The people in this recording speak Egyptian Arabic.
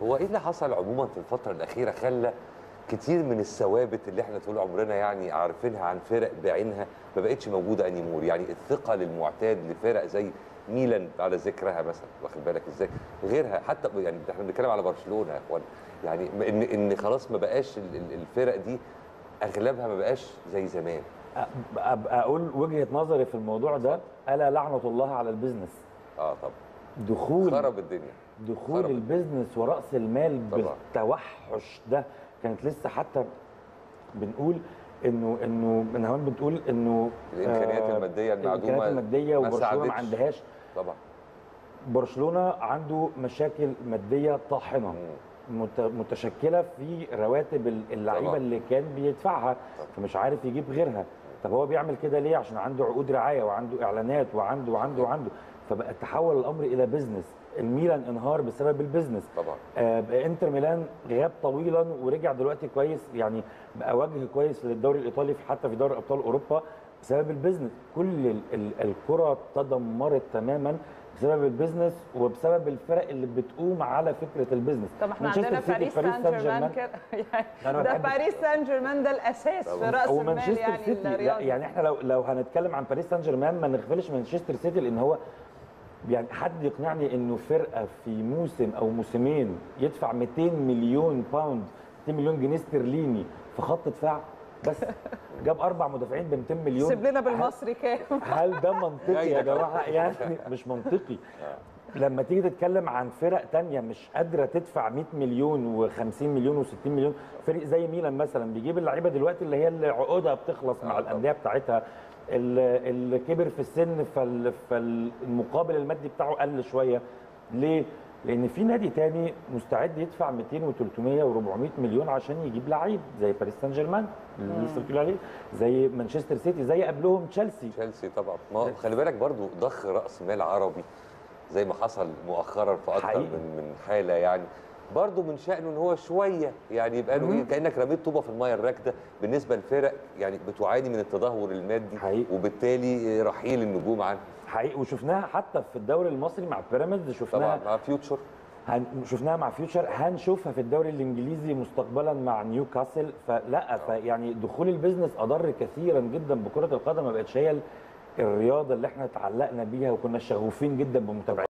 هو ايه اللي حصل عموما في الفتره الاخيره خلى كتير من الثوابت اللي احنا طول عمرنا يعني عارفينها عن فرق بعينها ما بقتش موجوده انيمور يعني الثقه المعتاد لفرق زي ميلان على ذكرها مثلا واخد بالك ازاي غيرها حتى يعني احنا بنتكلم على برشلونه يا اخوان يعني ان ان خلاص ما بقاش ال- ال- الفرق دي اغلبها ما بقاش زي زمان أ- أبقى اقول وجهه نظري في الموضوع ده الا لعنه الله على البيزنس اه طب دخول خرب الدنيا دخول خرب. البيزنس وراس المال طبعا. بالتوحش ده كانت لسه حتى بنقول انه انه من هون بنقول انه الامكانيات آه، الماديه المعدومه الامكانيات الماديه ما وبرشلونه ما ساعدتش. عندهاش طبعا برشلونه عنده مشاكل ماديه طاحنه مت- متشكله في رواتب ال- اللعيبه طبعا. اللي كان بيدفعها فمش عارف يجيب غيرها طب هو بيعمل كده ليه عشان عنده عقود رعايه وعنده اعلانات وعنده وعنده وعنده فبقى تحول الامر الى بزنس الميلان انهار بسبب البزنس طبعا آه، بقى انتر ميلان غاب طويلا ورجع دلوقتي كويس يعني بقى وجه كويس للدوري الايطالي في- حتى في دوري ابطال اوروبا بسبب البيزنس كل ال- ال- الكره تدمرت تماما بسبب البيزنس وبسبب الفرق اللي بتقوم على فكره البيزنس طب احنا مانشستر عندنا سيتي، باريس سان جيرمان كده أنا ما يعني ده بحبش- باريس سان جيرمان ده الاساس في راس المال ومانشستر يعني سيتي لا الرياضي يعني احنا لو لو هنتكلم عن باريس سان جيرمان ما نغفلش مانشستر سيتي لان هو يعني حد يقنعني انه فرقه في موسم او موسمين يدفع 200 مليون باوند 200 مليون جنيه استرليني في خط دفاع بس جاب اربع مدافعين ب 200 مليون سيب لنا بالمصري كام هل ده منطقي يا جماعه يعني مش منطقي لما تيجي تتكلم عن فرق تانية مش قادره تدفع 100 مليون و50 مليون و60 مليون فريق زي ميلان مثلا بيجيب اللعيبه دلوقتي اللي هي اللي عقودها بتخلص مع آه، الانديه بتاعتها ال- اللي كبر في السن فال- فالمقابل المادي بتاعه قل شويه ليه؟ لان في نادي تاني مستعد يدفع 200 و300 و400 مليون عشان يجيب لعيب زي باريس سان جيرمان اللي لسه بتقول عليه زي مانشستر سيتي زي قبلهم تشيلسي تشيلسي طبعا ما هو خلي بالك برضو ضخ راس مال عربي زي ما حصل مؤخرا في اكتر حقيقي. من من حاله يعني برضه من شأنه ان هو شويه يعني يبقى له ايه كانك رميت طوبه في الميه الراكده بالنسبه لفرق يعني بتعاني من التدهور المادي حقيقي. وبالتالي رحيل النجوم عنها حقيقي وشفناها حتى في الدوري المصري مع بيراميدز طبعا شفناها مع فيوتشر هن... شفناها مع فيوتشر هنشوفها في الدوري الانجليزي مستقبلا مع نيوكاسل فلا فيعني دخول البيزنس اضر كثيرا جدا بكره القدم ما بقتش هي الرياضه اللي احنا اتعلقنا بيها وكنا شغوفين جدا بمتابعتها